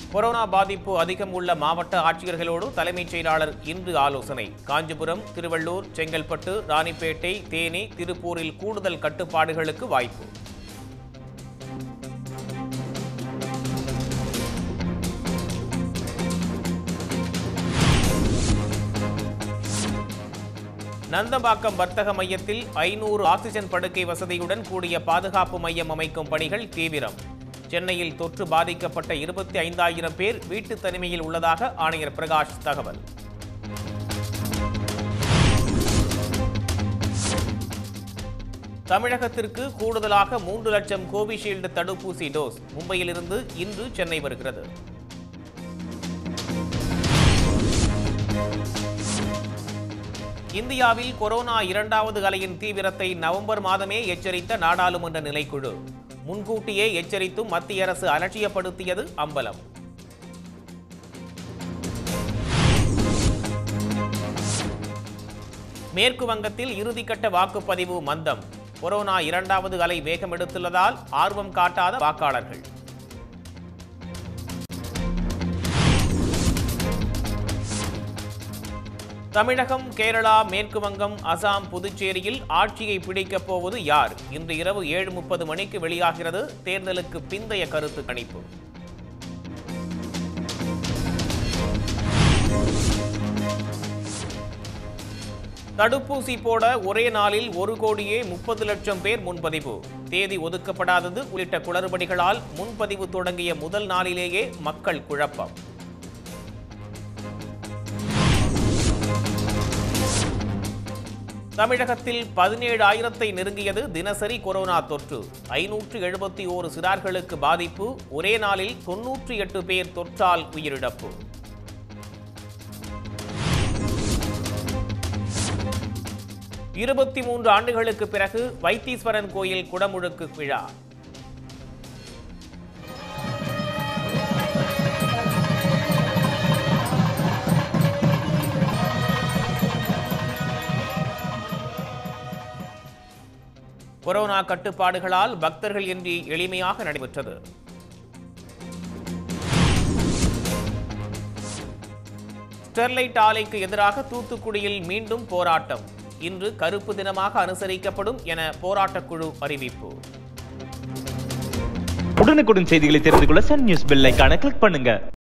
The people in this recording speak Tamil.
கொரோனா பாதிப்பு அதிகம் உள்ள மாவட்ட ஆட்சியர்களோடு தலைமைச் செயலாளர் இன்று ஆலோசனை காஞ்சிபுரம் திருவள்ளூர் செங்கல்பட்டு ராணிப்பேட்டை தேனி திருப்பூரில் கூடுதல் கட்டுப்பாடுகளுக்கு வாய்ப்பு நந்தம்பாக்கம் வர்த்தக மையத்தில் ஐநூறு ஆக்சிஜன் படுக்கை வசதியுடன் கூடிய பாதுகாப்பு மையம் அமைக்கும் பணிகள் தீவிரம் சென்னையில் தொற்று பாதிக்கப்பட்ட இருபத்தி ஐந்தாயிரம் பேர் வீட்டு தனிமையில் உள்ளதாக ஆணையர் பிரகாஷ் தகவல் தமிழகத்திற்கு கூடுதலாக மூன்று லட்சம் கோவிஷீல்டு தடுப்பூசி டோஸ் மும்பையிலிருந்து இன்று சென்னை வருகிறது இந்தியாவில் கொரோனா இரண்டாவது அலையின் தீவிரத்தை நவம்பர் மாதமே எச்சரித்த நாடாளுமன்ற நிலைக்குழு முன்கூட்டியே எச்சரித்தும் மத்திய அரசு அலட்சியப்படுத்தியது அம்பலம் மேற்கு வங்கத்தில் இறுதிக்கட்ட வாக்குப்பதிவு மந்தம் கொரோனா இரண்டாவது அலை வேகம் எடுத்துள்ளதால் ஆர்வம் காட்டாத வாக்காளர்கள் தமிழகம் கேரளா மேற்கு வங்கம் அசாம் புதுச்சேரியில் ஆட்சியை பிடிக்கப் போவது யார் இன்று இரவு ஏழு முப்பது மணிக்கு வெளியாகிறது தேர்தலுக்கு பிந்தைய கருத்து கணிப்பு தடுப்பூசி போட ஒரே நாளில் ஒரு கோடியே முப்பது லட்சம் பேர் முன்பதிவு தேதி ஒதுக்கப்படாதது உள்ளிட்ட குளறுபடிகளால் முன்பதிவு தொடங்கிய முதல் நாளிலேயே மக்கள் குழப்பம் தமிழகத்தில் பதினேழு ஆயிரத்தை நெருங்கியது தினசரி கொரோனா தொற்று ஐநூற்று எழுபத்தி ஓரு சிறார்களுக்கு பாதிப்பு ஒரே நாளில் தொன்னூற்றி எட்டு பேர் தொற்றால் உயிரிழப்பு இருபத்தி மூன்று ஆண்டுகளுக்கு பிறகு வைத்தீஸ்வரன் கோயில் குடமுழுக்கு விழா கொரோனா கட்டுப்பாடுகளால் பக்தர்கள் இன்றி எளிமையாக நடைபெற்றது ஸ்டெர்லைட் ஆலைக்கு எதிராக தூத்துக்குடியில் மீண்டும் போராட்டம் இன்று கருப்பு தினமாக அனுசரிக்கப்படும் என போராட்டக்குழு அறிவிப்பு உடனுக்குடன் செய்திகளை தெரிந்து கொள்ள சன் நியூஸ் பெல் ஐகானை கிளிக் பண்ணுங்க